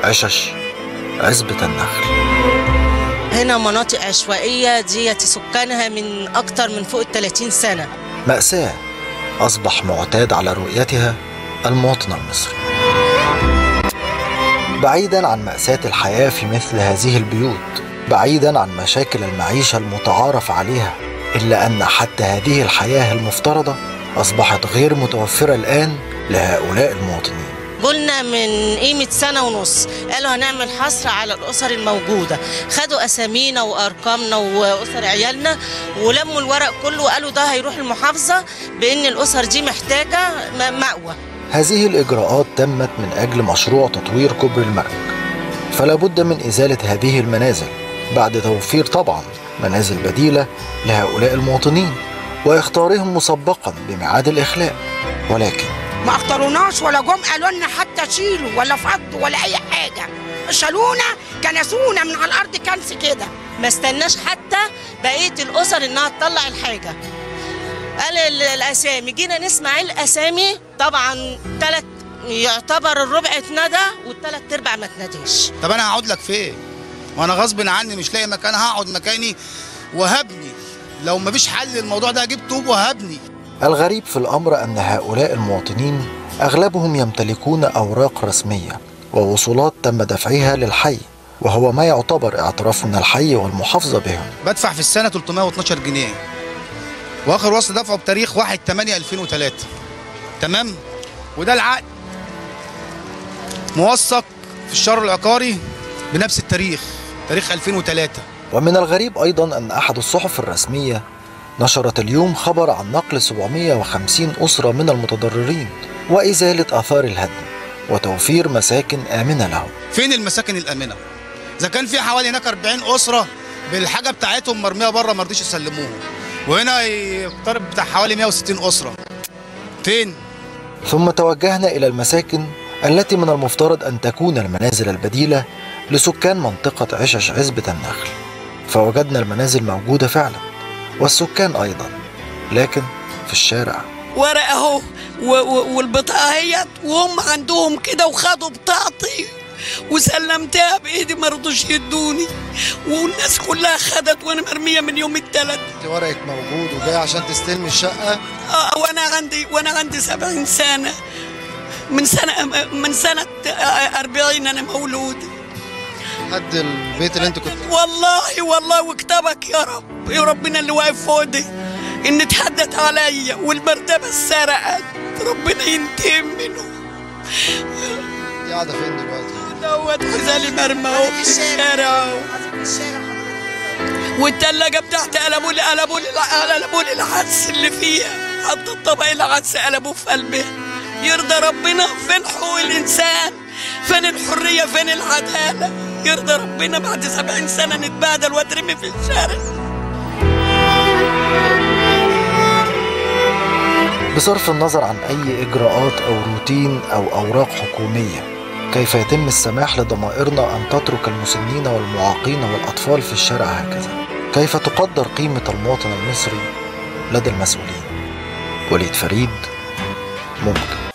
عشش عزبة النخل هنا مناطق عشوائية ديت سكانها من أكتر من فوق ال 30 سنة مأساة أصبح معتاد على رؤيتها المواطن المصري بعيدا عن مأساة الحياة في مثل هذه البيوت بعيدا عن مشاكل المعيشة المتعارف عليها إلا أن حتى هذه الحياة المفترضة أصبحت غير متوفرة الآن لهؤلاء المواطنين قلنا من قيمة سنة ونص قالوا هنعمل حصر على الأسر الموجودة خدوا أسامينا وأرقامنا وأسر عيالنا ولموا الورق كله وقالوا ده هيروح المحافظة بأن الأسر دي محتاجة م- مأوى هذه الإجراءات تمت من أجل مشروع تطوير كوبري المرج فلا بد من إزالة هذه المنازل بعد توفير طبعا منازل بديلة لهؤلاء المواطنين وإختارهم مسبقا بميعاد الإخلاء ولكن ما اختاروناش ولا جم قالوا لنا حتى شيلوا ولا فضوا ولا اي حاجه شالونا كنسونا من على الارض كنس كده ما استناش حتى بقية الأسر إنها تطلع الحاجة قال ال- الأسامي جينا نسمع الأسامي طبعا تلت يعتبر الربع اتندى والتلات أرباع ما اتنديش طب انا هقعد لك فين وانا غصب عني مش لاقي مكان هقعد مكاني وهبني لو مفيش حل للموضوع ده هجيب طوب وهبني الغريب في الأمر أن هؤلاء المواطنين أغلبهم يمتلكون أوراق رسمية ووصولات تم دفعها للحي وهو ما يعتبر اعتراف من الحي والمحافظة بهم بدفع في السنه 312 جنيه واخر وصل دفعه بتاريخ 1 8 2003 تمام وده العقد موثق في الشهر العقاري بنفس التاريخ تاريخ 2003 ومن الغريب أيضا أن أحد الصحف الرسمية نشرت اليوم خبر عن نقل 750 أسرة من المتضررين وإزالة آثار الهدم وتوفير مساكن آمنة لهم فين المساكن الامنه اذا كان في حوالي هناك 40 اسره بالحاجه بتاعتهم مرميه بره ما رضيش يسلموهم وهنا يقترب بتاع حوالي 160 اسره فين ثم توجهنا إلى المساكن التي من المفترض أن تكون المنازل البديلة لسكان منطقة عشش عزبة النخل فوجدنا المنازل موجودة فعلا والسكان أيضا لكن في الشارع ورق اهو و- و- والبطاقه اهيت وهم عندهم كده وخدوا بطاقتي وسلمتها بايدي ما رضوش يدوني والناس كلها خدت وانا مرميه من يوم التلات ورقك موجود وجاي عشان تستلمي الشقة اه وانا عندي وانا عندي 70 سنه من سنه من سنه آه، 40 انا مولود لحد البيت اللي انت كنت والله والله وكتبك يا رب يا ربنا اللي واقف فوق دي ان اتحدت عليا والمرتبه اتسرقت ربنا ينتقم منه دي قاعدة فين دلوقتي؟ دوت غزالي مرمى اهو في الشارع اهو والتلاجة بتاعتي قلبوا لي قلبوا لي قلبوا لي العدس اللي فيها حط الطبق العدس قلبوه في قلبها يرضى ربنا فين حقوق الإنسان فين الحرية فين العدالة يرضى ربنا بعد سبعين سنة نتبهدل واترمي في الشارع بصرف النظر عن أي إجراءات أو روتين أو أوراق حكومية كيف يتم السماح لضمائرنا أن تترك المسنين والمعاقين والأطفال في الشارع هكذا كيف تقدر قيمة المواطن المصري لدى المسؤولين وليد فريد ممكن